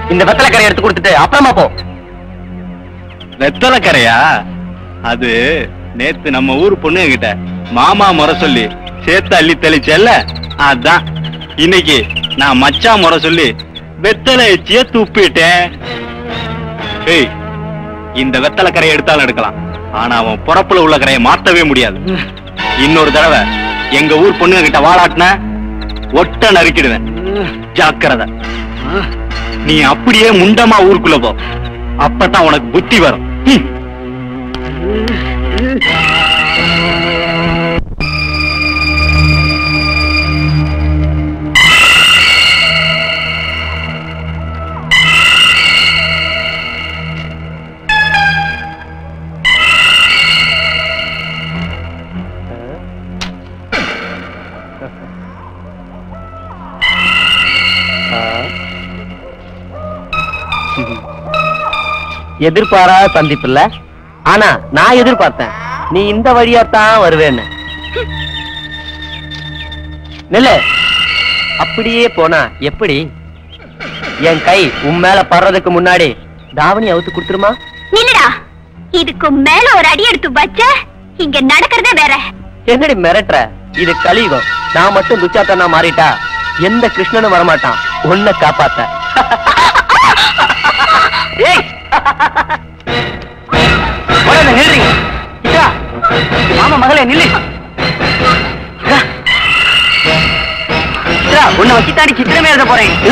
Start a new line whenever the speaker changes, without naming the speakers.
இந்த வெத்தலை கரை எடுத்து கொடுத்துட்டு அப்புறமா போ
வெத்தலை கரையா அது நேத்து நம்ம ஊர் பொண்ணுங்க கிட்ட மாமா முறை சொல்லி சேர்த்து அள்ளி தெளிச்சல்ல அதான் இன்னைக்கு நான் மச்சான் முறை சொல்லி வெத்தலை எச்சிய துப்பிட்டேன் ஏய் இந்த வெத்தலை கரையை எடுத்தாலும் எடுக்கலாம் ஆனா அவன் பொறப்புல உள்ள கரையை மாத்தவே முடியாது இன்னொரு தடவை எங்க ஊர் பொண்ணுங்க கிட்ட வாழாட்டின ஒட்ட நறுக்கிடுவேன் ஜாக்கிரதை நீ அப்படியே முண்டமா ஊருக்குள்ள போ அப்பதான் உனக்கு புத்தி வரும் ம்.
எதிர்பாரா சந்திப்பு இல்ல ஆனா நான் எதிர்பார்த்தேன் நீ இந்த வழியா தான் வருவேன்னு நில்லு அப்படியே போனா எப்படி என் கை உன் மேல படுறதுக்கு முன்னாடி தாவணி அவுத்து கொடுத்துருமா
நில்லுடா இதுக்கு மேல ஒரு அடி எடுத்து வச்ச இங்க நடக்கிறதே வேற
என்னடி மிரட்டுற இது கலியுகம் நான் மட்டும் துச்சாத்தனா மாறிட்டா எந்த கிருஷ்ணனும் வரமாட்டான் உன்னை காப்பாத்த ஏய்! உடனே நில்றீங்க இதா, மாமா மகளே நில்லு இதா. சித்ரா, உன்னை வச்சுத்தாடி சித்திரமே எழுத போறேன்